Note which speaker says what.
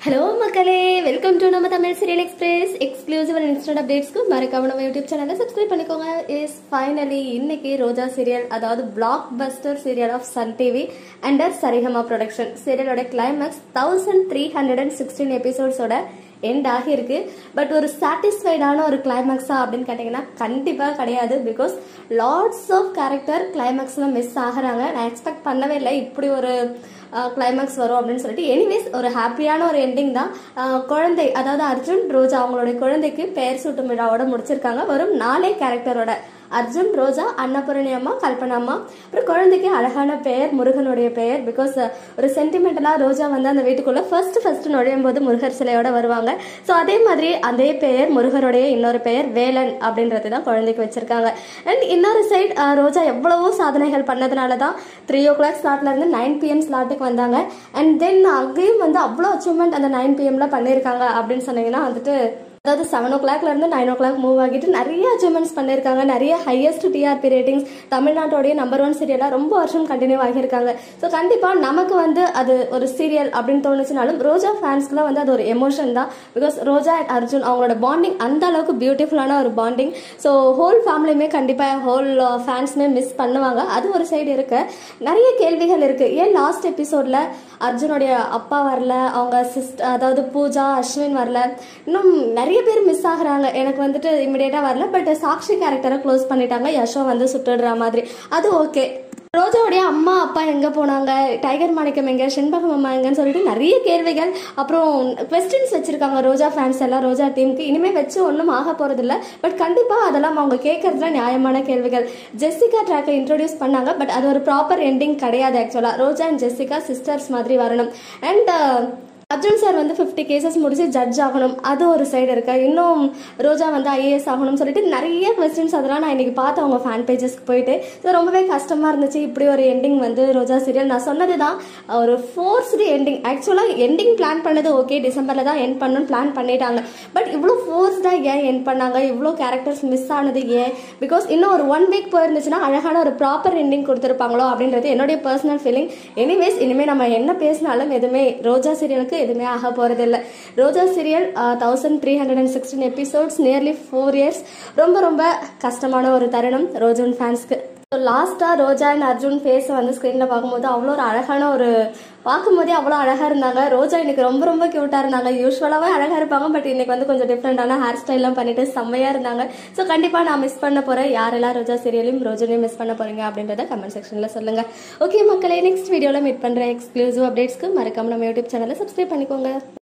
Speaker 1: hello மக்களே welcome to நம்ம Tamil serial express exclusive and instant அப்டேட்ஸ்க்கு மறக்காம நம்ம யூடியூப் சேனலை சப்ஸ்கிரைப் பண்ணிக்கோங்க இஸ் ஃபைனலி இன்னைக்கு ரோஜா சீரியல் அதாவது blockbuster serial of Sun TV under Saregama production சீரியலோட climax thousand three hundred and sixteen எபிசோட்ஸோட எண்ட் ஆகியிருக்கு பட் ஒரு சாட்டிஸ்ஃபைடான ஒரு கிளைமேக்ஸா அப்படின்னு கேட்டிங்கன்னா கண்டிப்பாக கிடையாது பிகாஸ் லாட்ஸ் ஆஃப் கேரக்டர் கிளைமேக்ஸில் மிஸ் ஆகுறாங்க நான் எக்ஸ்பெக்ட் பண்ணவே இல்லை இப்படி ஒரு கிளைமேக்ஸ் வரும் அப்படின்னு சொல்லிட்டு எனிவேஸ் ஒரு ஹாப்பியான ஒரு எண்டிங் தான் அஹ், குழந்தை அதாவது அர்ஜுன் ரோஜா அவங்களுடைய குழந்தைக்கு பெயர் சூட்டும் விழாவோட முடிச்சிருக்காங்க வரும் நாலே கேரக்டரோட அர்ஜுன் ரோஜா அன்னபூரணி அம்மா கல்பனா அம்மா அப்புறம் குழந்தைக்கு அழகான பெயர் முருகனுடைய பெயர் பிகாஸ் ஒரு சென்டிமெண்டலா ரோஜா வந்து அந்த வீட்டுக்குள்ள ஃபர்ஸ்ட் ஃபர்ஸ்ட் நுழையும் போது முருகர் சிலையோட வருவாங்க ஸோ அதே மாதிரி அதே பெயர் முருகருடைய இன்னொரு பெயர் வேலன் அப்படின்றது தான் குழந்தைக்கு வச்சிருக்காங்க அண்ட் இன்னொரு சைட் ரோஜா எவ்வளவோ சாதனைகள் பண்ணதுனால தான் த்ரீ ஓ கிளாக் ஸ்லாட்ல இருந்து நைன் பிஎம் ஸ்லாட்டுக்கு வந்தாங்க அண்ட் தென் அங்கேயும் வந்து அவ்வளோ அச்சீவ்மெண்ட் அந்த நைன் பிஎம்ல பண்ணியிருக்காங்க அப்படின்னு சொன்னீங்கன்னா வந்துட்டு அதாவது செவன் ஓ கிளாக்ல இருந்து நைன் ஓ கிளாக் மூவ் ஆகிட்டு நிறைய அச்சீவ்மெண்ட்ஸ் பண்ணியிருக்காங்க நிறைய ஹையஸ்ட் டிஆர்பி ரேட்டிங்ஸ் தமிழ்நாட்டோடைய நம்பர் ஒன் சீரியலாக ரொம்ப வருஷம் கண்டினியூ ஆகியிருக்காங்க ஸோ கண்டிப்பாக நமக்கு வந்து அது ஒரு சீரியல் அப்படின்னு தோணுச்சுனாலும் ரோஜா ஃபேன்ஸ்க்குலாம் வந்து அது ஒரு எமோஷன் தான் பிகாஸ் ரோஜா அண்ட் அர்ஜுன் அவங்களோட பாண்டிங் அந்த அளவுக்கு பியூட்டிஃபுல்லான ஒரு பாண்டிங் ஸோ ஹோல் ஃபேமிலியுமே கண்டிப்பாக ஹோல் ஃபேன்ஸுமே மிஸ் பண்ணுவாங்க அது ஒரு சைடு இருக்கு நிறைய கேள்விகள் இருக்கு ஏன் லாஸ்ட் எபிசோட்ல அர்ஜுனுடைய அப்பா வரல அவங்க சிஸ்டர் அதாவது பூஜா அஸ்வின் வரல இன்னும் நிறைய பேர் மிஸ் ஆகுறாங்க எனக்கு வந்துட்டு இமிடியேட்டா வரல பட் சாக்ஷி கேரக்டரை க்ளோஸ் பண்ணிட்டாங்க யஷோ வந்து சுட்டுடுற மாதிரி அது ஓகே ரோஜாவுடைய அம்மா அப்பா எங்க போனாங்க டைகர் மாணிக்கம் எங்க செண்பகம் அம்மா எங்கன்னு சொல்லிட்டு நிறைய கேள்விகள் அப்புறம் கொஸ்டின்ஸ் வச்சிருக்காங்க ரோஜா ஃபேன்ஸ் எல்லாம் ரோஜா டீமுக்கு இனிமே வச்சு ஒன்றும் ஆக போறது இல்ல பட் கண்டிப்பா அதெல்லாம் அவங்க கேட்கறதுல நியாயமான கேள்விகள் ஜெசிகா ட்ராக்கை இன்ட்ரோடியூஸ் பண்ணாங்க பட் அது ஒரு ப்ராப்பர் எண்டிங் கிடையாது ஆக்சுவலா ரோஜா அண்ட் ஜெசிகா சிஸ்டர்ஸ் மாதிரி வரணும் அண்ட் அர்ஜுன் சார் வந்து ஃபிஃப்டி கேசஸ் முடிச்சு ஜட்ஜ் ஆகணும் அது ஒரு சைடு இருக்கு இன்னும் ரோஜா வந்து ஐஏஎஸ் ஆகணும்னு சொல்லிட்டு நிறைய கொஸ்டின்ஸ் அதெல்லாம் நான் இன்னைக்கு பார்த்தேன் அவங்க ஃபேன் பேஜஸ்க்கு போயிட்டு ஸோ ரொம்பவே கஷ்டமா இருந்துச்சு இப்படி ஒரு எண்டிங் வந்து ரோஜா சீரியல் நான் சொன்னது தான் ஒரு ஃபோர்ஸ்டு எண்டிங் ஆக்சுவலாக எண்டிங் பிளான் பண்ணது ஓகே டிசம்பரில் தான் எண்ட் பண்ணணும்னு பிளான் பண்ணிட்டாங்க பட் இவ்வளோ ஃபோர்ஸ்டாக ஏன் எண்ட் பண்ணாங்க இவ்வளோ கேரக்டர்ஸ் மிஸ் ஆனது ஏன் பிகாஸ் இன்னும் ஒரு ஒன் வீக் போயிருந்துச்சுன்னா அழகான ஒரு ப்ராப்பர் எண்டிங் கொடுத்துருப்பாங்களோ அப்படின்றது என்னுடைய பர்சனல் ஃபீலிங் எனிவேஸ் இனிமேல் நம்ம என்ன பேசினாலும் எதுவுமே ரோஜா சீரியலுக்கு எதுவுமே ஆக போகிறதில்ல Roja serial thousand three hundred and sixteen episodes nearly four years ரொம்ப ரொம்ப கஷ்டமான ஒரு தருணம் ரோஜன் ஃபேன்ஸ்க்கு ஸோ லாஸ்ட்டாக ரோஜா அண்ட் அர்ஜுன் ஃபேஸை வந்து ஸ்க்ரீனில் பார்க்கும்போது அவ்வளோ ஒரு அழகான ஒரு பார்க்கும்போதே அவ்வளோ அழகாக இருந்தாங்க ரோஜா இன்னைக்கு ரொம்ப ரொம்ப க்யூட்டாக இருந்தாங்க யூஸ்வலாகவே அழகாக இருப்பாங்க பட் இன்னைக்கு வந்து கொஞ்சம் டிஃப்ரெண்டான ஹேர் ஸ்டைல்லாம் பண்ணிட்டு செம்மையாக இருந்தாங்க ஸோ கண்டிப்பாக நான் மிஸ் பண்ண போகிறேன் யாரெல்லாம் ரோஜா சீரியலையும் ரோஜனையும் மிஸ் பண்ண போகிறீங்க அப்படின்றத கமெண்ட் செக்ஷனில் சொல்லுங்கள் ஓகே மக்களே நெக்ஸ்ட் வீடியோவில் மீட் பண்ணுற எக்ஸ்க்ளூசிவ் அப்டேட்ஸ்க்கு மறக்காம நம்ம யூடியூப் சேனலை சப்ஸ்கிரைப் பண்ணிக்கோங்க